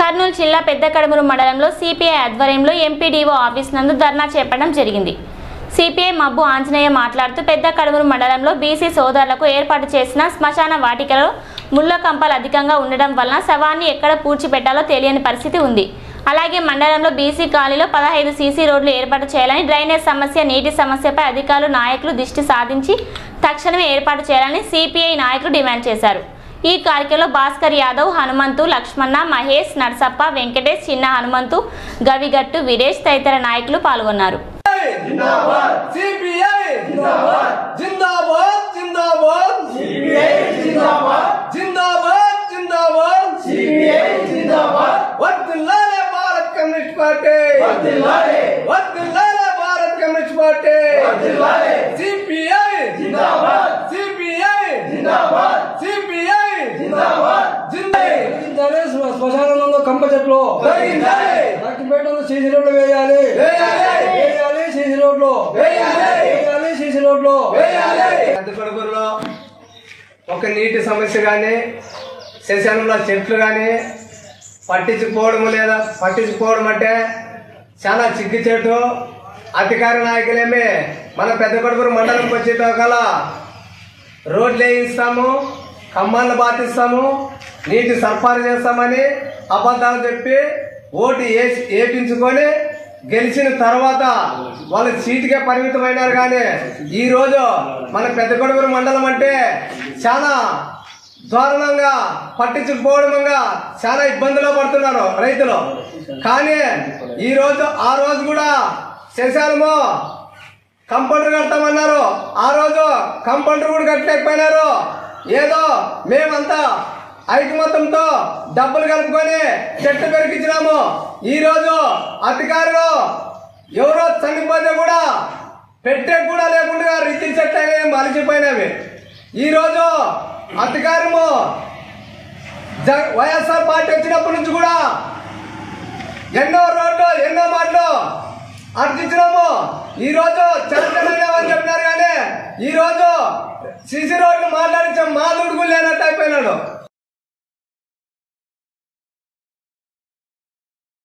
కర్నూలు జిల్లా పెద్ద కడమూరు మండలంలో సిపిఐ ఆధ్వర్యంలో ఎంపీడీఓ ఆఫీస్ నందు ధర్నా చేపట్టడం జరిగింది సిపిఐ మబ్బు ఆంజనేయ మాట్లాడుతూ పెద్ద కడమూరు మండలంలో బీసీ సోదరులకు ఏర్పాటు చేసిన శ్మశాన వాటికలో ముళ్ళ కంపాలు అధికంగా ఉండడం వలన శవాన్ని ఎక్కడ పూడ్చిపెట్టాలో తెలియని పరిస్థితి ఉంది అలాగే మండలంలో బీసీ కాలనీలో పదహైదు సీసీ రోడ్లు ఏర్పాటు చేయాలని డ్రైనేజ్ సమస్య నీటి సమస్యపై అధికారులు నాయకులు దృష్టి సాధించి తక్షణమే ఏర్పాటు చేయాలని సిపిఐ నాయకులు డిమాండ్ చేశారు ఈ కార్యక్రమంలో భాస్కర్ యాదవ్ హనుమంతు లక్ష్మణ మహేష్ నర్సప్ప వెంకటేష్ చిన్న హనుమంతు గవిగట్టు వీరేష్ తదితర నాయకులు పాల్గొన్నారు సిపిఐ జిందాబాద్ జిందాబాద్ జిందాబాద్ సిపిఐ జిందాబాద్ జిందాబాద్ జిందాబాద్ సిపిఐ జిందాబాద్ వర్ధిల్లాలే భారత్ కమ్యూనిస్ట్ పార్టీ వర్ధిల్లాలే వర్ధిల్లాలే భారత్ కమ్యూనిస్ట్ పార్టీ వర్ధిల్లాలే సిపిఐ జిందాబాద్ సిపిఐ జిందాబాద్ సిపిఐ జిందాబాద్ జిందాబాద్ తగ్గించాలి శ్మ- శ్మశానంలో కంప చెట్లు తగ్గించాలి. లక్కిపేటలో సీసీ రోడ్లు వేయాలి వేయాలి. వేయాలి సీసీ రోడ్లు వేయాలి. వేయాలి సీసీ రోడ్లు పెద్ద కొడుకుల్లో ఒక నీటి సమస్య కానీ శ్మశానంలో చెట్లు కానీ పట్టించుకోవడం లేదా పట్టించుకోవడం అంటే చాలా చిగ్గు చెట్టు అధికార నాయకులేమే మన పెద్ద కొడుకురు మండలంకి వచ్చేటోకల రోడ్లు వేయిస్తాము కమ్మాలను బాతిస్తాము నీటి సరఫరా చేస్తామని అబద్ధాలు చెప్పి ఓటు వేసి వేపించుకొని గెలిచిన తర్వాత వాళ్ళ సీటుకే పరిమితమైనారు కానీ ఈ రోజు మన పెద్ద కొడుకురు మండలం అంటే చాలా దారుణంగా పట్టించుకుపోవడంగా చాలా ఇబ్బందులు పడుతున్నారు రైతులు కానీ ఈ రోజు ఆ రోజు కూడా శశాలము కంపౌండర్ కడతామన్నారు ఆ రోజు కంపౌండర్ కూడా కట్టలేకపోయినారు ఏదో మేమంతా ఐకమత్యంతో డబ్బులు కలుపుకొని చెట్టు పెరిగించినాము ఈ రోజు అధికారులు ఎవరో చనిపోతే కూడా పెట్టే కూడా లేకుండా రితి చెట్టు మలిచిపోయినవి ఈ రోజు అధికారము జ- వైఎస్ఆర్ పార్టీ వచ్చినప్పటి నుంచి కూడా ఎన్నో రోడ్లు ఎన్నో మాటలు అర్జించినాము ఈ రోజు చరిత్రమైనవని చెప్పినారు కానీ ఈ రోజు సిసి రోడ్లు మాట్లాడించే మాధుడు కూడా లేనట్టు అయిపోయినాడు